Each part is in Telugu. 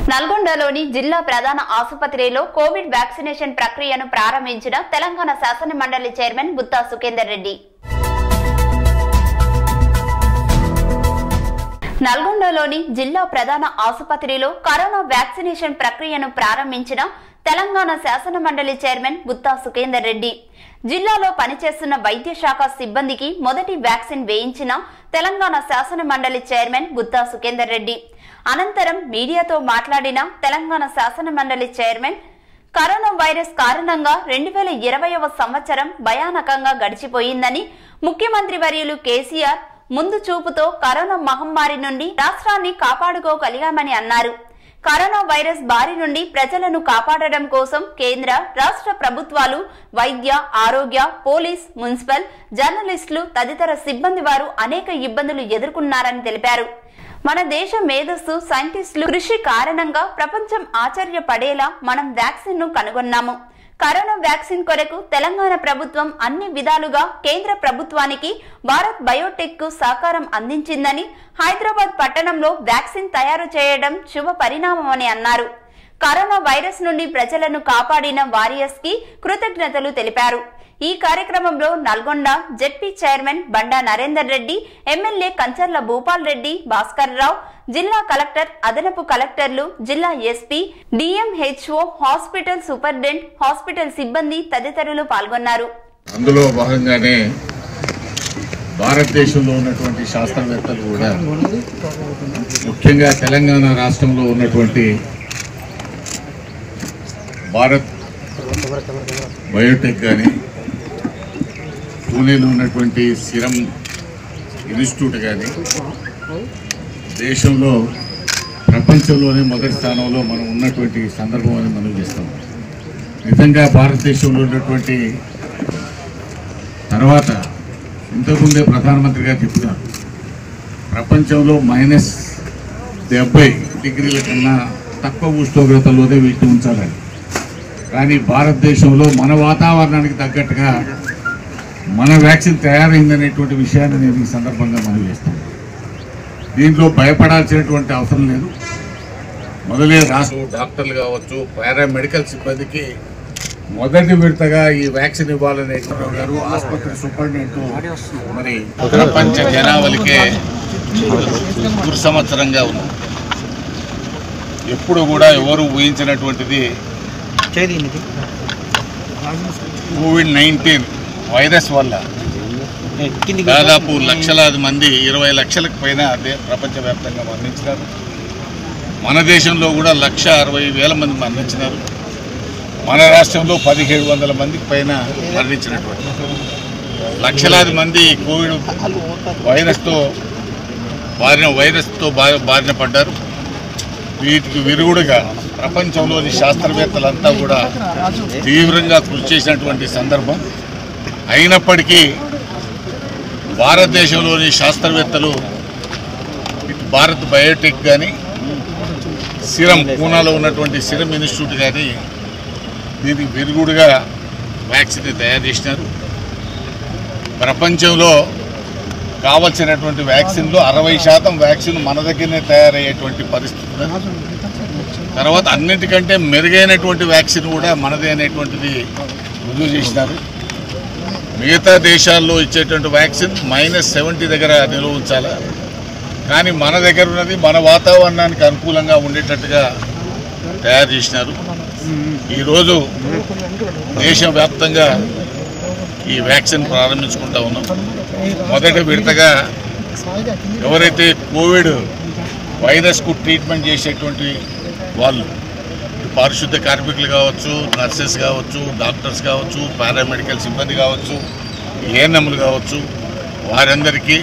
నల్గొండలోని జిల్లా ప్రధాన ఆసుపత్రిలో కోవిడ్ వ్యాక్సినేషన్ ప్రక్రియను ప్రారంభించిన తెలంగాణ శాసన మండలి చైర్మన్ గుత్తా సుఖేందర్ రెడ్డి నల్గొండలోని జిల్లా ప్రధాన ఆసుపత్రిలో కరోనా వ్యాక్సినేషన్ ప్రక్రియను ప్రారంభించిన తెలంగాణ శాసన మండలి చైర్మన్ గుత్తా సుఖేందర్ రెడ్డి జిల్లాలో పనిచేస్తున్న వైద్య శాఖ సిబ్బందికి మొదటి వ్యాక్సిన్ వేయించిన తెలంగాణ శాసన మండలి చైర్మన్ గుత్తా సుఖేందర్ రెడ్డి అనంతరం మీడియాతో మాట్లాడిన తెలంగాణ శాసన మండలి చైర్మన్ కరోనా వైరస్ కారణంగా రెండు వేల ఇరవైవ సంవత్సరం భయానకంగా గడిచిపోయిందని ముఖ్యమంత్రి వర్యులు కేసీఆర్ ముందు చూపుతో కరోనా మహమ్మారి నుండి రాష్ట్రాన్ని కాపాడుకోగలిగామని అన్నారు కరోనా వైరస్ బారి నుండి ప్రజలను కాపాడడం కోసం కేంద్ర రాష్ట్ర ప్రభుత్వాలు వైద్య ఆరోగ్య పోలీస్ మున్సిపల్ జర్నలిస్టులు తదితర సిబ్బంది వారు అనేక ఇబ్బందులు ఎదుర్కొన్నారని తెలిపారు మన దేశ మేధస్సు సైంటిస్టులు కృషి కారణంగా ప్రపంచం ఆశ్చర్యపడేలా మనం వ్యాక్సిన్ ను కనుగొన్నాము కరోనా వ్యాక్సిన్ కొరకు తెలంగాణ ప్రభుత్వం అన్ని విధాలుగా కేంద్ర ప్రభుత్వానికి భారత్ బయోటెక్ కు సహకారం అందించిందని హైదరాబాద్ పట్టణంలో వ్యాక్సిన్ తయారు చేయడం శుభ పరిణామమని అన్నారు కరోనా వైరస్ నుండి ప్రజలను కాపాడిన వారియర్స్ కి కృతజ్ఞతలు తెలిపారు ఈ కార్యక్రమంలో Nalgonda ZP chairman Banda Narender Reddy MLA Kancharla Bhupal Reddy Bhaskar Rao జిల్లా కలెక్టర్ అదనపు కలెక్టర్లు జిల్లా SP DMHO hospital superintendent hospital సిబ్బంది తదితరులు పాల్గొన్నారు అందులో భాగంగానే భారతదేశంలో ఉన్నటువంటి శాస్త్రవేత్తలు కూడా ముఖ్యంగా తెలంగాణ రాష్ట్రంలో ఉన్నటువంటి భారత్ బయోటెక్ కానీ పూణేలో ఉన్నటువంటి సిరం ఇన్స్టిట్యూట్ కానీ దేశంలో ప్రపంచంలోనే మొదటి స్థానంలో మనం ఉన్నటువంటి సందర్భం అని మనం చేస్తాం నిజంగా భారతదేశంలో ఉన్నటువంటి తర్వాత ఇంతకుముందే ప్రధానమంత్రి గారు చెప్పినారు ప్రపంచంలో మైనస్ డెబ్బై డిగ్రీల కన్నా తక్కువ ఉష్ణోగ్రతలోనే వీటిని ఉంచాలని కానీ భారతదేశంలో మన వాతావరణానికి తగ్గట్టుగా మన వ్యాక్సిన్ తయారైందనేటువంటి విషయాన్ని నేను ఈ సందర్భంగా మనం చేస్తాను దీంట్లో భయపడాల్సినటువంటి అవసరం లేదు మొదలే రాష్ట్ర డాక్టర్లు కావచ్చు పారామెడికల్ సిబ్బందికి మొదటి విడతగా ఈ వ్యాక్సిన్ ఇవ్వాలనేటువంటి గారు ఆసుపత్రి సూపరింటెండెంట్ మరి ప్రపంచ జనావళికే గురు సంవత్సరంగా ఉంది ఎప్పుడు కూడా ఎవరు ఊహించినటువంటిది కోవిడ్ నైన్టీన్ వైరస్ వల్ల దాదాపు లక్షలాది మంది ఇరవై లక్షలకు పైన అదే ప్రపంచవ్యాప్తంగా మరణించినారు మన దేశంలో కూడా లక్ష అరవై వేల మంది మరణించినారు మన రాష్ట్రంలో పదిహేడు వందల మందికి పైన మరణించినటువంటి లక్షలాది మంది ఈ కోవిడ్ వైరస్తో బారిన వైరస్తో బా- బారిన పడ్డారు వీటికి విరుగుడుగా ప్రపంచంలోని శాస్త్రవేత్తలంతా కూడా తీవ్రంగా కృషి చేసినటువంటి సందర్భం అయినప్పటికీ భారతదేశంలోని శాస్త్రవేత్తలు ఇటు భారత్ బయోటెక్ కానీ సిరం పూనాలో ఉన్నటువంటి సిరం ఇన్స్టిట్యూట్ కానీ దీనికి విరుగుడుగా వ్యాక్సిన్ తయారు చేసినారు ప్రపంచంలో కావలసినటువంటి వ్యాక్సిన్లో అరవై శాతం వ్యాక్సిన్ మన దగ్గరనే తయారయ్యేటువంటి పరిస్థితి ఉన్నది. తర్వాత అన్నిటికంటే మెరుగైనటువంటి వ్యాక్సిన్ కూడా మనదే అనేటువంటిది రుజువు చేసినారు మిగతా దేశాల్లో ఇచ్చేటువంటి వ్యాక్సిన్ మైనస్ సెవెంటీ దగ్గర నిల్వ ఉంచాలి కానీ మన దగ్గర ఉన్నది మన వాతావరణానికి అనుకూలంగా ఉండేటట్టుగా తయారు చేసినారు ఈరోజు దేశవ్యాప్తంగా ఈ వ్యాక్సిన్ ప్రారంభించుకుంటా ఉన్నాం మొదటి విడతగా ఎవరైతే కోవిడ్ వైరస్కు ట్రీట్మెంట్ చేసేటువంటి వాళ్ళు పారిశుద్ధ కార్మికులు కావచ్చు నర్సెస్ కావచ్చు డాక్టర్స్ కావచ్చు పారామెడికల్ సిబ్బంది కావచ్చు ఏఎన్ఎంలు కావచ్చు వారందరికీ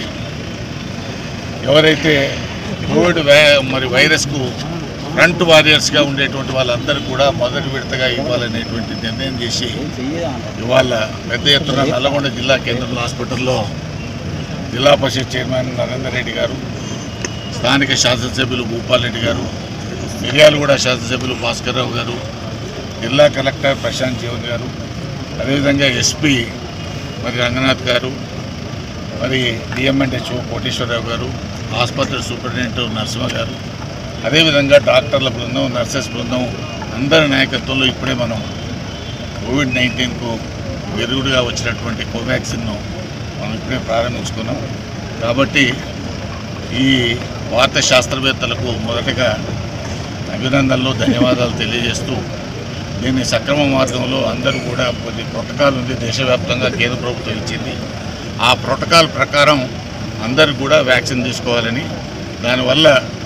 ఎవరైతే కోవిడ్ వ్యా- మరి వైరస్కు ఫ్రంట్ వారియర్స్గా ఉండేటువంటి వాళ్ళందరూ కూడా మొదటి విడతగా ఇవ్వాలనేటువంటి నిర్ణయం చేసి ఇవాళ పెద్ద ఎత్తున నల్లగొండ జిల్లా కేంద్రంలో హాస్పిటల్లో జిల్లా పరిషత్ చైర్మన్ నరేందర్ రెడ్డి గారు స్థానిక శాసనసభ్యులు భూపాల్ రెడ్డి గారు మిర్యాలగూడ శాసనసభ్యులు భాస్కర్ రావు గారు జిల్లా కలెక్టర్ ప్రశాంత్ జీవన్ గారు అదేవిధంగా ఎస్పీ మరి రంగనాథ్ గారు మరి డిఎంఎన్హెచ్ఓ కోటేశ్వరరావు గారు ఆసుపత్రి సూపరింటెండెంట్ నరసింహ గారు అదేవిధంగా డాక్టర్ల బృందం నర్సెస్ బృందం అందరి నాయకత్వంలో ఇప్పుడే మనం కోవిడ్ నైన్టీన్కు విరుగుడుగా వచ్చినటువంటి కోవాక్సిన్ను మనం ఇప్పుడే ప్రారంభించుకున్నాం కాబట్టి ఈ వార్త శాస్త్రవేత్తలకు మొదటగా అభినందనలు ధన్యవాదాలు తెలియజేస్తూ దీన్ని సక్రమ మార్గంలో అందరూ కూడా కొద్ది ప్రోటోకాల్ ఉంది దేశవ్యాప్తంగా కేంద్ర ప్రభుత్వం ఇచ్చింది ఆ ప్రోటోకాల్ ప్రకారం అందరూ కూడా వ్యాక్సిన్ తీసుకోవాలని దానివల్ల